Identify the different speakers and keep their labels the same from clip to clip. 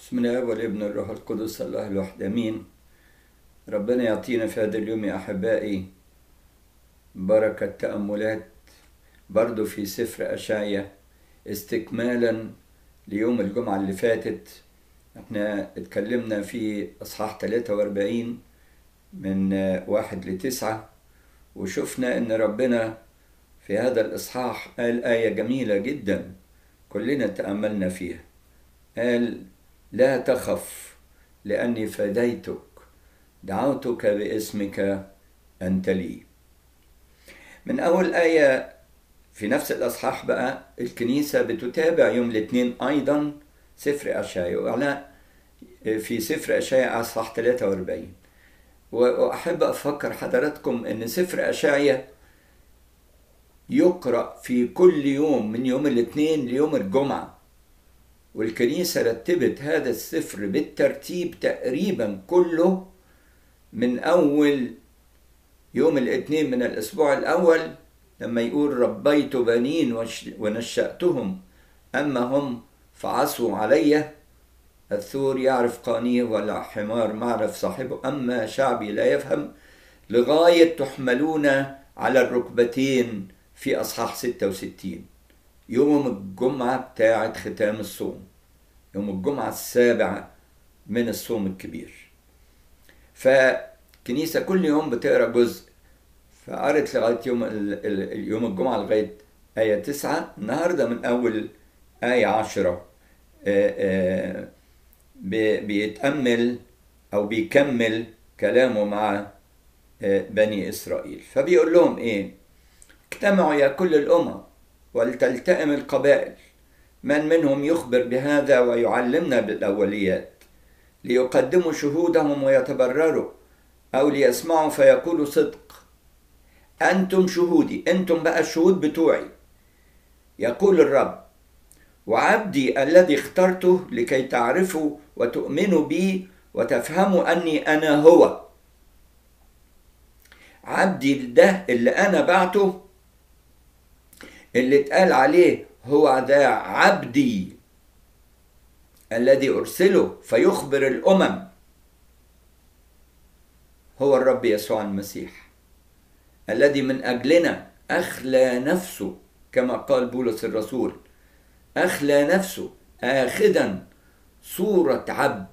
Speaker 1: بسم الله والابن الروح القدس الله الواحد امين ربنا يعطينا في هذا اليوم يا احبائي بركة تأملات برضو في سفر أشعيا استكمالا ليوم الجمعة اللي فاتت احنا اتكلمنا في أصحاح 43 من واحد لتسعة وشفنا ان ربنا في هذا الإصحاح قال آية جميلة جدا كلنا تأملنا فيها قال لا تخف لأني فديتك دعوتك باسمك أنت لي من أول آية في نفس الأصحاح بقى الكنيسة بتتابع يوم الاثنين أيضا سفر أشعيا وعلى في سفر أشعيا أصحاح 43 وأحب أفكر حضراتكم أن سفر أشعيا يقرأ في كل يوم من يوم الاثنين ليوم الجمعة والكنيسة رتبت هذا السفر بالترتيب تقريبا كله من أول يوم الاثنين من الأسبوع الأول لما يقول ربيت بنين ونشأتهم أما هم فعصوا علي الثور يعرف قانيه ولا حمار معرف صاحبه أما شعبي لا يفهم لغاية تحملون على الركبتين في أصحاح 66 يوم الجمعة بتاعة ختام الصوم يوم الجمعة السابعة من الصوم الكبير فكنيسة كل يوم بتقرا جزء فقرت لغاية يوم يوم الجمعة لغاية آية تسعة النهاردة من أول آية عشرة بيتأمل أو بيكمل كلامه مع بني إسرائيل فبيقول لهم إيه اجتمعوا يا كل الأمم ولتلتئم القبائل من منهم يخبر بهذا ويعلمنا بالأوليات ليقدموا شهودهم ويتبرروا أو ليسمعوا فيقولوا صدق أنتم شهودي أنتم بقى الشهود بتوعي يقول الرب وعبدي الذي اخترته لكي تعرفوا وتؤمنوا بي وتفهموا أني أنا هو عبدي ده اللي أنا بعته اللي اتقال عليه هو ده عبدي الذي ارسله فيخبر الامم هو الرب يسوع المسيح الذي من اجلنا اخلى نفسه كما قال بولس الرسول اخلى نفسه اخذا صوره عبد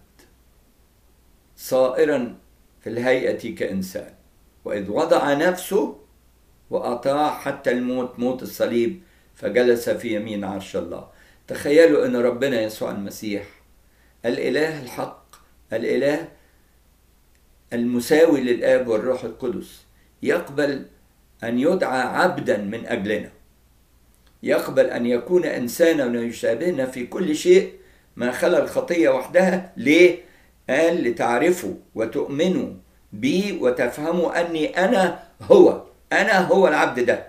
Speaker 1: صائرا في الهيئه كانسان واذ وضع نفسه وأطاع حتى الموت موت الصليب فجلس في يمين عرش الله تخيلوا أن ربنا يسوع المسيح الإله الحق الإله المساوي للآب والروح القدس يقبل أن يدعى عبدا من أجلنا يقبل أن يكون إنسانا ويشابهنا في كل شيء ما خلا الخطية وحدها ليه؟ قال لتعرفوا وتؤمنوا بي وتفهموا أني أنا هو أنا هو العبد ده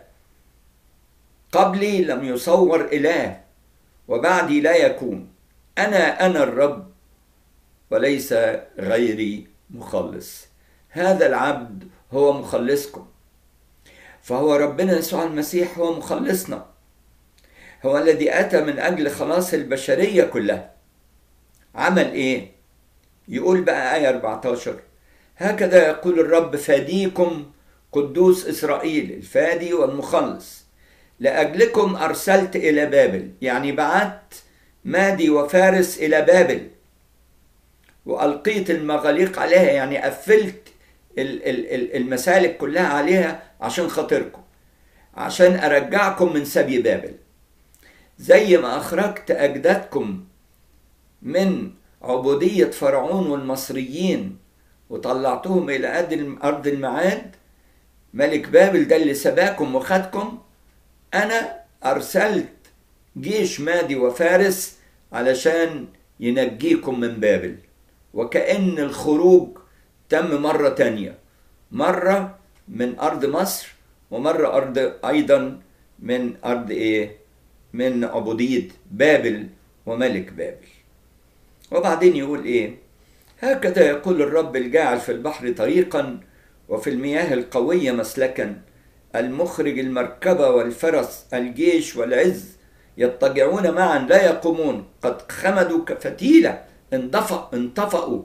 Speaker 1: قبلي لم يصور إله وبعدي لا يكون أنا أنا الرب وليس غيري مخلص هذا العبد هو مخلصكم فهو ربنا يسوع المسيح هو مخلصنا هو الذي أتى من أجل خلاص البشرية كلها عمل إيه؟ يقول بقى آية 14 هكذا يقول الرب فاديكم قدوس إسرائيل الفادي والمخلص لأجلكم أرسلت إلى بابل يعني بعت مادي وفارس إلى بابل وألقيت المغاليق عليها يعني قفلت المسالك كلها عليها عشان خاطركم عشان أرجعكم من سبي بابل زي ما أخرجت أجدادكم من عبودية فرعون والمصريين وطلعتهم إلى أرض المعاد ملك بابل ده اللي سباكم وخدكم انا ارسلت جيش مادي وفارس علشان ينجيكم من بابل وكأن الخروج تم مرة تانية مرة من أرض مصر ومرة أرض أيضا من أرض إيه؟ من عبودية بابل وملك بابل وبعدين يقول إيه؟ هكذا يقول الرب الجاعل في البحر طريقا وفي المياه القوية مسلكا المخرج المركبة والفرس الجيش والعز يضطجعون معا لا يقومون قد خمدوا كفتيلة انطفأ انطفأوا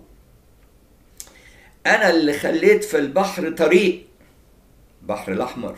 Speaker 1: أنا اللي خليت في البحر طريق البحر الأحمر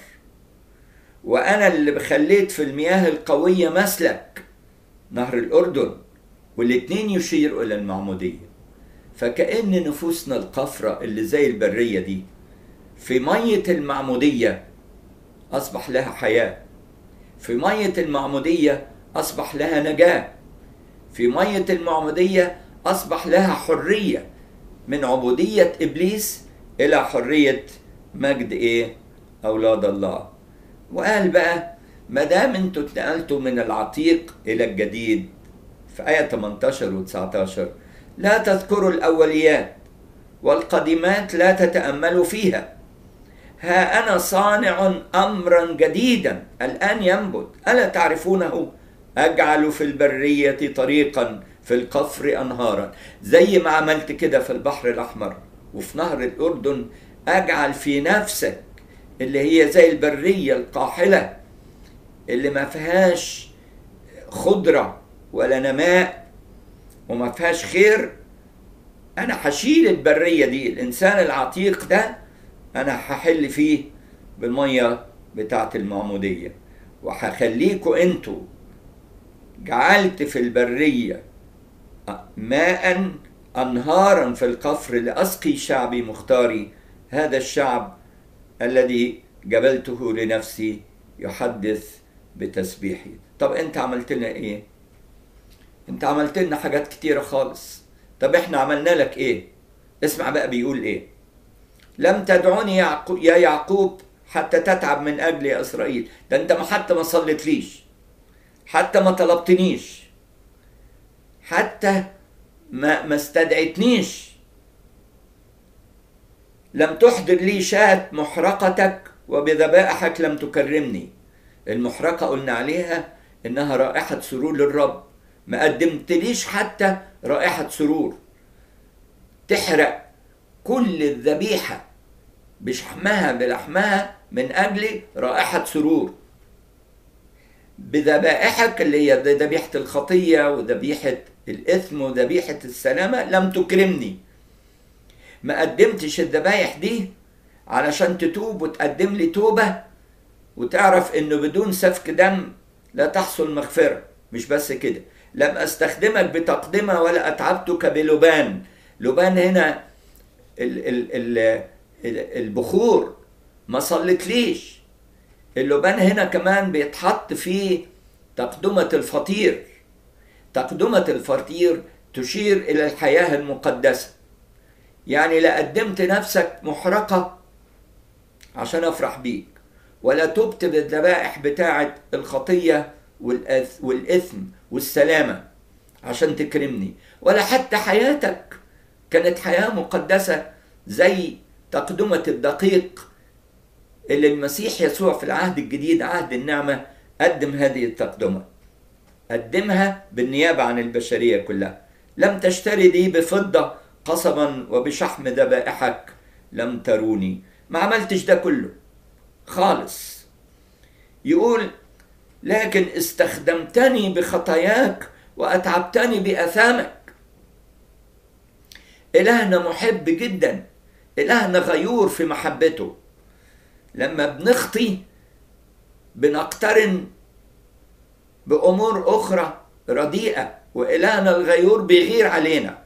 Speaker 1: وأنا اللي خليت في المياه القوية مسلك نهر الأردن والاتنين يشيروا إلى المعمودية فكأن نفوسنا القفرة اللي زي البرية دي في مية المعمودية أصبح لها حياة في مية المعمودية أصبح لها نجاة في مية المعمودية أصبح لها حرية من عبودية إبليس إلى حرية مجد إيه؟ أولاد الله وقال بقى ما دام انتوا اتنقلتوا من العتيق إلى الجديد في آية 18 و 19 لا تذكروا الأوليات والقديمات لا تتأملوا فيها ها أنا صانع أمرا جديدا الآن ينبت ألا تعرفونه أجعل في البرية طريقا في القفر أنهارا زي ما عملت كده في البحر الأحمر وفي نهر الأردن أجعل في نفسك اللي هي زي البرية القاحلة اللي ما فيهاش خضرة ولا نماء وما فيهاش خير أنا هشيل البرية دي الإنسان العتيق ده أنا هحل فيه بالمية بتاعة المعمودية وهخليكوا انتوا جعلت في البرية ماء أنهارا في القفر لأسقي شعبي مختاري هذا الشعب الذي جبلته لنفسي يحدث بتسبيحي طب انت عملت لنا ايه انت عملت لنا حاجات كتيرة خالص طب احنا عملنا لك ايه اسمع بقى بيقول ايه لم تدعوني يعقوب يا يعقوب حتى تتعب من اجل يا اسرائيل ده انت ما حتى ما صليتليش حتى ما طلبتنيش حتى ما ما استدعتنيش لم تحضر لي شاة محرقتك وبذبائحك لم تكرمني المحرقة قلنا عليها إنها رائحة سرور للرب ما قدمتليش حتى رائحة سرور تحرق كل الذبيحة بشحمها بلحمها من أجل رائحة سرور بذبائحك اللي هي ذبيحة الخطية وذبيحة الإثم وذبيحة السلامة لم تكرمني ما قدمتش الذبايح دي علشان تتوب وتقدم لي توبة وتعرف انه بدون سفك دم لا تحصل مغفرة مش بس كده لم استخدمك بتقدمة ولا اتعبتك بلبان لبان هنا ال ال ال ال البخور ما صلتليش اللبان هنا كمان بيتحط فيه تقدمة الفطير تقدمة الفطير تشير إلى الحياة المقدسة يعني لا قدمت نفسك محرقة عشان أفرح بيك ولا تبت بالذبائح بتاعة الخطية والإثم والسلامة عشان تكرمني ولا حتى حياتك كانت حياة مقدسة زي تقدمة الدقيق اللي المسيح يسوع في العهد الجديد عهد النعمة قدم هذه التقدمة قدمها بالنيابة عن البشرية كلها لم تشتري دي بفضة قصبا وبشحم ذبائحك لم تروني ما عملتش ده كله خالص يقول لكن استخدمتني بخطاياك واتعبتني باثامك الهنا محب جدا الهنا غيور في محبته لما بنخطي بنقترن بامور اخرى رديئه والهنا الغيور بيغير علينا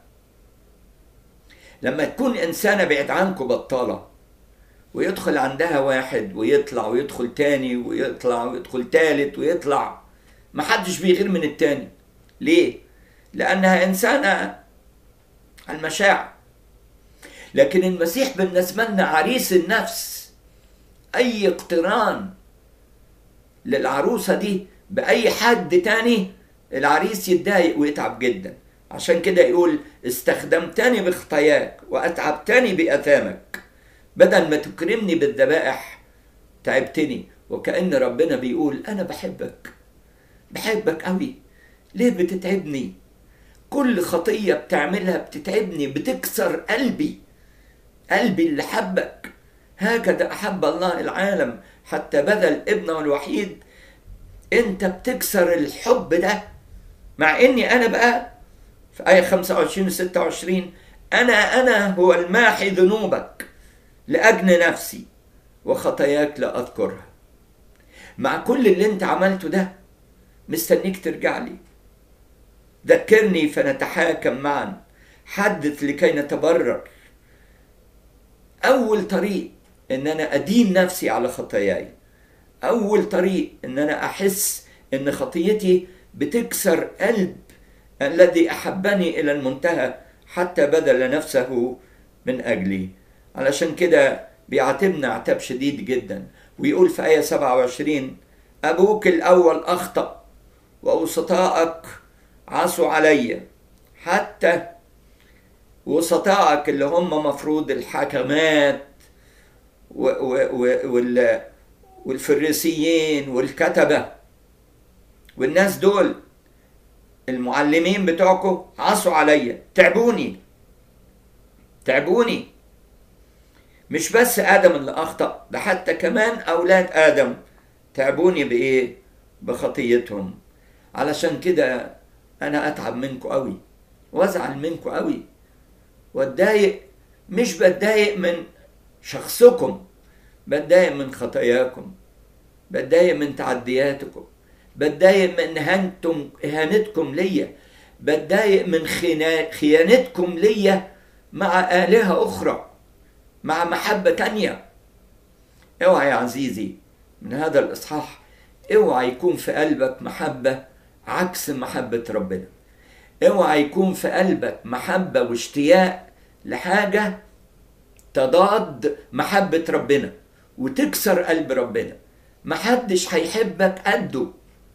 Speaker 1: لما تكون انسانه بعيد عنكم بطاله ويدخل عندها واحد ويطلع ويدخل تاني ويطلع ويدخل تالت ويطلع محدش بيغير من التاني ليه لانها انسانه المشاعر لكن المسيح بالنسبه لنا عريس النفس اي اقتران للعروسه دي باي حد تاني العريس يتضايق ويتعب جدا عشان كده يقول استخدمتني بخطاياك واتعبتني باثامك بدل ما تكرمني بالذبائح تعبتني وكأن ربنا بيقول أنا بحبك بحبك قوي ليه بتتعبني كل خطية بتعملها بتتعبني بتكسر قلبي قلبي اللي حبك هكذا أحب الله العالم حتى بذل ابنه الوحيد انت بتكسر الحب ده مع اني انا بقى في آية 25 و 26 أنا أنا هو الماحي ذنوبك لأجل نفسي وخطاياك لا أذكرها مع كل اللي أنت عملته ده مستنيك ترجع لي ذكرني فنتحاكم معا حدث لكي نتبرر أول طريق إن أنا أدين نفسي على خطاياي أول طريق إن أنا أحس إن خطيتي بتكسر قلب الذي أحبني إلى المنتهى حتى بذل نفسه من أجلي علشان كده بيعاتبنا عتاب شديد جدا ويقول في آية 27 أبوك الأول أخطأ وأوسطائك عصوا علي حتى وسطائك اللي هم مفروض الحكمات و و و وال والفريسيين والكتبة والناس دول المعلمين بتوعكم عصوا عليا تعبوني تعبوني مش بس آدم اللي أخطأ ده حتى كمان أولاد آدم تعبوني بإيه؟ بخطيتهم علشان كده أنا أتعب منكم قوي وأزعل منكم قوي وأتضايق مش بتضايق من شخصكم بتضايق من خطاياكم بتضايق من تعدياتكم بتضايق من إهانتم إهانتكم ليا بتضايق من خيانتكم ليا مع آلهة أخرى مع محبة تانية اوعى يا عزيزي من هذا الإصحاح اوعى يكون في قلبك محبة عكس محبة ربنا اوعى يكون في قلبك محبة واشتياق لحاجة تضاد محبة ربنا وتكسر قلب ربنا محدش هيحبك قده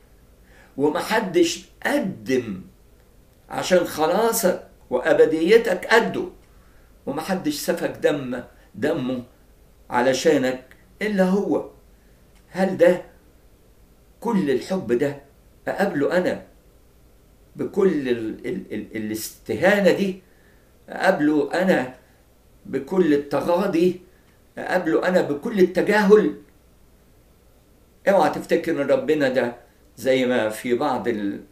Speaker 1: ومحدش قدم عشان خلاصك وأبديتك قده ومحدش سفك دم دمه علشانك إلا هو هل ده كل الحب ده أقابله أنا بكل ال ال ال الاستهانة دي أقابله أنا بكل التغاضي أقابله أنا بكل التجاهل اوعى تفتكر ان ربنا ده زي ما في بعض ال...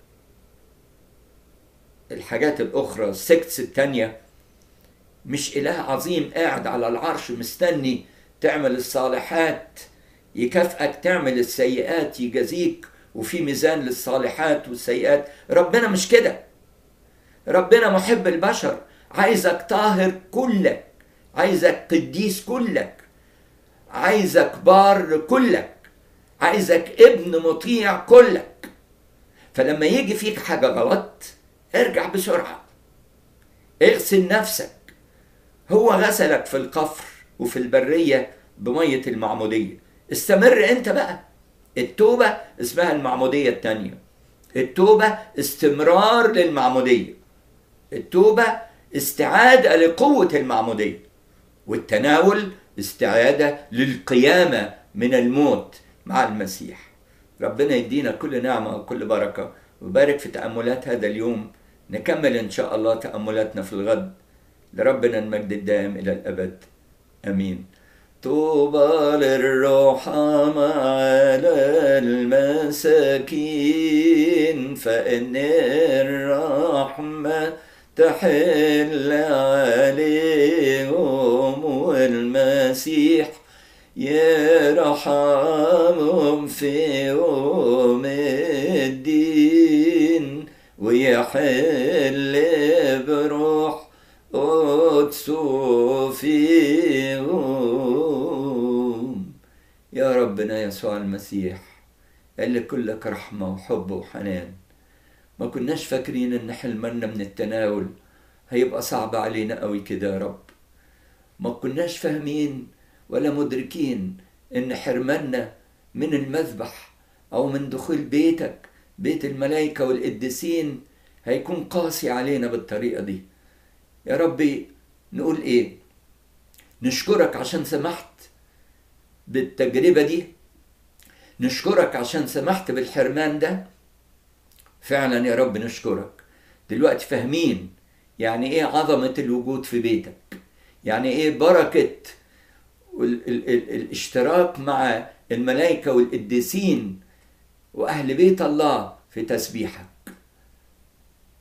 Speaker 1: الحاجات الاخرى السكتس التانية مش اله عظيم قاعد على العرش مستني تعمل الصالحات يكافئك تعمل السيئات يجازيك وفي ميزان للصالحات والسيئات ربنا مش كده ربنا محب البشر عايزك طاهر كلك عايزك قديس كلك عايزك بار كلك عايزك ابن مطيع كلك فلما يجي فيك حاجة غلط ارجع بسرعة اغسل نفسك هو غسلك في القفر وفي البرية بمية المعمودية استمر انت بقى التوبة اسمها المعمودية التانية التوبة استمرار للمعمودية التوبة استعادة لقوة المعمودية والتناول استعادة للقيامة من الموت مع المسيح ربنا يدينا كل نعمة وكل بركة وبارك في تأملات هذا اليوم نكمل إن شاء الله تأملاتنا في الغد لربنا المجد الدائم إلى الأبد أمين طوبى للرحمة على المساكين فإن الرحمة تحل عليهم والمسيح يرحمهم في يوم الدين ويحل بروح قدسه فيهم يا ربنا يسوع المسيح اللي كلك رحمة وحب وحنان ما كناش فاكرين ان حلمنا من التناول هيبقى صعب علينا قوي كده يا رب ما كناش فاهمين ولا مدركين ان حرماننا من المذبح او من دخول بيتك بيت الملائكة والقديسين هيكون قاسي علينا بالطريقة دي يا ربي نقول ايه نشكرك عشان سمحت بالتجربة دي نشكرك عشان سمحت بالحرمان ده فعلا يا رب نشكرك دلوقتي فاهمين يعني ايه عظمة الوجود في بيتك يعني ايه بركة ال ال ال الاشتراك مع الملائكة والقديسين وأهل بيت الله في تسبيحك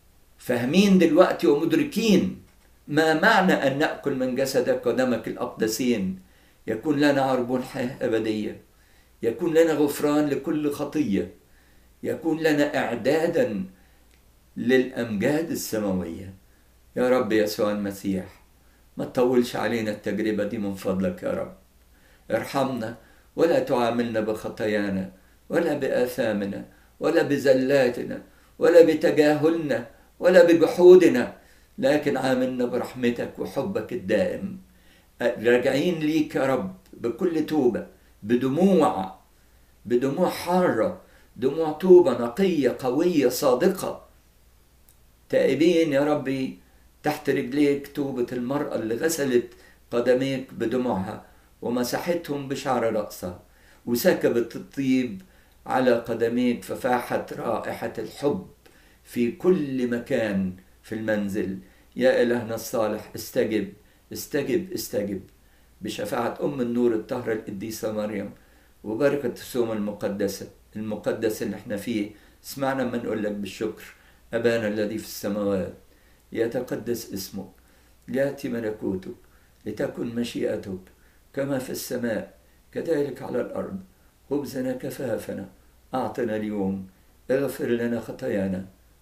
Speaker 1: فاهمين دلوقتي ومدركين ما معنى أن نأكل من جسدك ودمك الأقدسين يكون لنا عربون حياة أبدية يكون لنا غفران لكل خطية يكون لنا إعدادا للأمجاد السماوية يا رب يسوع المسيح ما تطولش علينا التجربة دي من فضلك يا رب ارحمنا ولا تعاملنا بخطايانا ولا بآثامنا ولا بزلاتنا ولا بتجاهلنا ولا بجحودنا لكن عاملنا برحمتك وحبك الدائم راجعين ليك يا رب بكل توبة بدموع بدموع حارة دموع توبة نقية قوية صادقة تائبين يا ربي تحت رجليك توبة المرأة اللي غسلت قدميك بدموعها ومسحتهم بشعر رأسها وسكبت الطيب على قدميك ففاحت رائحة الحب في كل مكان في المنزل يا إلهنا الصالح استجب استجب استجب بشفاعة أم النور الطاهرة القديسة مريم وبركة السوم المقدسة المقدس اللي احنا فيه اسمعنا ما نقول لك بالشكر أبانا الذي في السماوات ليتقدس اسمك ليأتي ملكوتك لتكن مشيئتك كما في السماء كذلك على الأرض خبزنا كفافنا أعطنا اليوم اغفر لنا خطايانا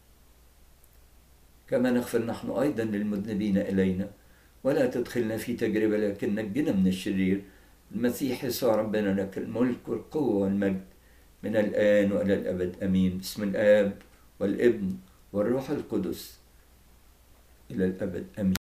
Speaker 1: كما نغفر نحن أيضا للمذنبين إلينا ولا تدخلنا في تجربة لكن نجنا من الشرير المسيح يسوع ربنا لك الملك والقوة والمجد من الآن وإلى الأبد أمين بسم الآب والابن والروح القدس إلى الأبد أمين